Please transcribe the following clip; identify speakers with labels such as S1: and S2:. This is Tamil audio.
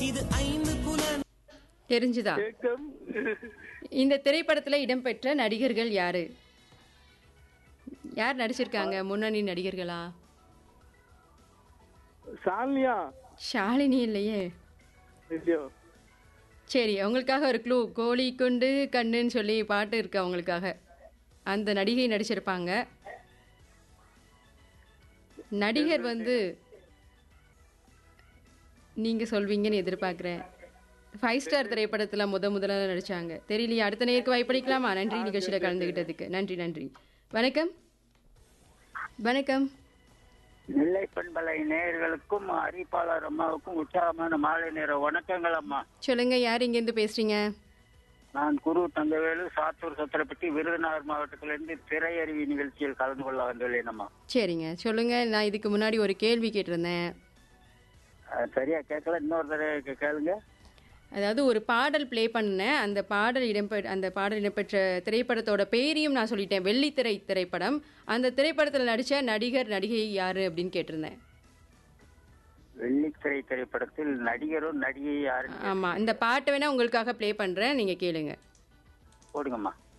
S1: இது ஐந்து புலன்
S2: தெரிஞ்சுதா
S3: தேக்கம்
S2: இந்த திரைப்படத்துல இடம்பெற்ற நடிகர்கள் யாரு யார் நடிச்சிருக்காங்க முன்னணி நடிகர்களா
S3: சாலியா
S2: ஷாலினி இல்லையே
S3: ஐயோ
S2: சரி அவங்களுக்காக ஒரு க்ளூ கோழி கொண்டு கண்ணுன்னு சொல்லி பாட்டு இருக்கு அவங்களுக்காக அந்த நடிகை நடிச்சிருப்பாங்க நடிகர் வந்து நீங்க சொல்வீங்கன்னு எதிர்பார்க்குறேன் ஃபைவ் ஸ்டார் திரைப்படத்துல முத முதல்ல நடிச்சாங்க தெரியலையா அடுத்த நேருக்கு வாய்ப்பளிக்கலாமா நன்றி நிகழ்ச்சியில கலந்துகிட்டதுக்கு நன்றி நன்றி வணக்கம் வணக்கம்
S4: நெல்லை பண்பலை நேயர்களுக்கும் அறிவிப்பாளர் அம்மாவுக்கும் உற்சாகமான மாலை நேர வணக்கங்கள் அம்மா
S2: சொல்லுங்க யார் இங்கேருந்து பேசுறீங்க
S4: நான் குரு தங்கவேலு சாத்தூர் சத்திரப்பட்டி விருதுநகர் மாவட்டத்திலிருந்து திரையறிவி நிகழ்ச்சியில் கலந்து கொள்ள வந்துள்ளேன் அம்மா
S2: சரிங்க சொல்லுங்க நான் இதுக்கு முன்னாடி ஒரு கேள்வி கேட்டிருந்தேன்
S4: அஹ், சரியா கேட்கல இன்னொரு தடவை கே- கேளுங்க
S2: அதாவது ஒரு பாடல் ப்ளே பண்ணேன் அந்த பாடல் இடம்பெ அந்த பாடல் இடம்பெற்ற திரைப்படத்தோட பேரையும் நான் சொல்லிட்டேன் வெள்ளித்திரை திரைப்படம் அந்த திரைப்படத்தில் நடித்த நடிகர் நடிகை யாரு அப்படின்னு கேட்டிருந்தேன்
S4: வெள்ளித்திரை திரைப்படத்தில் நடிகரும் நடிகை யாருன்னு
S2: ஆமாம் இந்த பாட்டை வேணா உங்களுக்காக ப்ளே பண்ணுறேன் நீங்கள் கேளுங்க
S4: போடுங்கம்மா